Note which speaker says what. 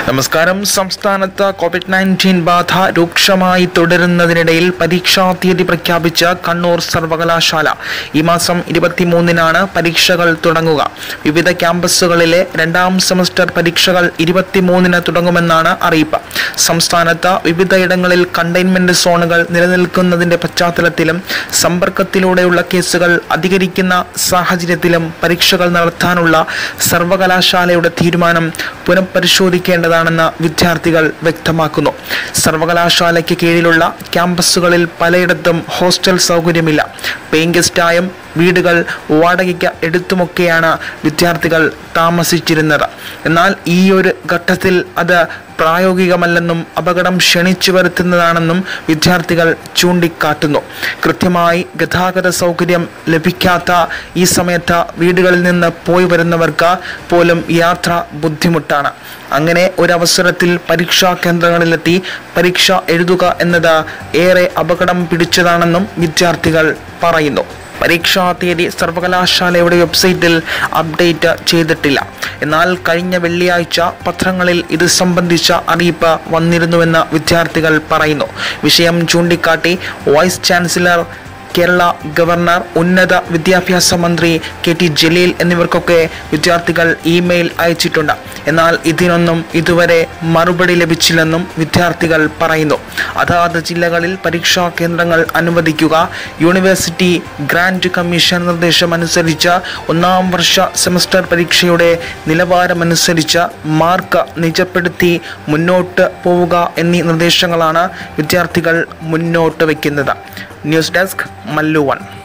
Speaker 1: നമസ്കാരം സംസ്ഥാനത്ത് Covid nineteen ബാധ രൂക്ഷമായി തുടരുന്നതിനിടയിൽ പരീക്ഷാ തീയതി പ്രഖ്യാപിച്ച കണ്ണൂർ സർവകലാശാല ഈ മാസം ഇരുപത്തിമൂന്നിനാണ് പരീക്ഷകൾ തുടങ്ങുക വിവിധ ക്യാമ്പസുകളിലെ രണ്ടാം സെമസ്റ്റർ പരീക്ഷകൾ ഇരുപത്തിമൂന്നിന് തുടങ്ങുമെന്നാണ് അറിയിപ്പ് സംസ്ഥാനത്ത് വിവിധയിടങ്ങളിൽ കണ്ടെയ്ൻമെന്റ് സോണുകൾ നിലനിൽക്കുന്നതിന്റെ പശ്ചാത്തലത്തിലും സമ്പർക്കത്തിലൂടെയുള്ള കേസുകൾ അധികരിക്കുന്ന സാഹചര്യത്തിലും പരീക്ഷകൾ നടത്താനുള്ള സർവകലാശാലയുടെ തീരുമാനം പുനഃപരിശോധിക്കേണ്ടതാണെന്ന് വിദ്യാർത്ഥികൾ വ്യക്തമാക്കുന്നു സർവകലാശാലയ്ക്ക് കീഴിലുള്ള ക്യാമ്പസുകളിൽ പലയിടത്തും ഹോസ്റ്റൽ സൗകര്യമില്ല പേയിങ് ഗസ്റ്റായും വീടുകൾ വാടകയ്ക്ക് എടുത്തുമൊക്കെയാണ് വിദ്യാർത്ഥികൾ താമസിച്ചിരുന്നത് എന്നാൽ ഈ ഒരു ഘട്ടത്തിൽ അത് പ്രായോഗികമല്ലെന്നും അപകടം ക്ഷണിച്ചു വരുത്തുന്നതാണെന്നും വിദ്യാർത്ഥികൾ ചൂണ്ടിക്കാട്ടുന്നു കൃത്യമായി ഗതാഗത സൗകര്യം ലഭിക്കാത്ത ഈ സമയത്ത് വീടുകളിൽ നിന്ന് പോയി വരുന്നവർക്ക് പോലും യാത്ര ബുദ്ധിമുട്ടാണ് അങ്ങനെ ഒരവസരത്തിൽ പരീക്ഷാ കേന്ദ്രങ്ങളിലെത്തി പരീക്ഷ എഴുതുക എന്നത് ഏറെ അപകടം പിടിച്ചതാണെന്നും വിദ്യാർത്ഥികൾ പറയുന്നു പരീക്ഷാ തീയതി സർവകലാശാലയുടെ വെബ്സൈറ്റിൽ അപ്ഡേറ്റ് ചെയ്തിട്ടില്ല എന്നാൽ കഴിഞ്ഞ വെള്ളിയാഴ്ച പത്രങ്ങളിൽ ഇത് സംബന്ധിച്ച അറിയിപ്പ് വന്നിരുന്നുവെന്ന് വിദ്യാർത്ഥികൾ പറയുന്നു വിഷയം ചൂണ്ടിക്കാട്ടി വൈസ് ചാൻസലർ കേരള ഗവർണർ ഉന്നത വിദ്യാഭ്യാസ മന്ത്രി കെ ടി ജലീൽ എന്നിവർക്കൊക്കെ വിദ്യാർത്ഥികൾ ഇമെയിൽ അയച്ചിട്ടുണ്ട് എന്നാൽ ഇതിനൊന്നും ഇതുവരെ മറുപടി ലഭിച്ചില്ലെന്നും വിദ്യാർത്ഥികൾ പറയുന്നു അതാത് ജില്ലകളിൽ പരീക്ഷാ കേന്ദ്രങ്ങൾ അനുവദിക്കുക യൂണിവേഴ്സിറ്റി ഗ്രാന്റ് കമ്മീഷൻ നിർദ്ദേശമനുസരിച്ച് ഒന്നാം വർഷ സെമസ്റ്റർ പരീക്ഷയുടെ നിലവാരമനുസരിച്ച് മാർക്ക് നിജപ്പെടുത്തി മുന്നോട്ട് പോവുക എന്നീ നിർദ്ദേശങ്ങളാണ് വിദ്യാർത്ഥികൾ മുന്നോട്ട് വയ്ക്കുന്നത് ന്യൂസ് ഡെസ്ക് മല്ലു വൺ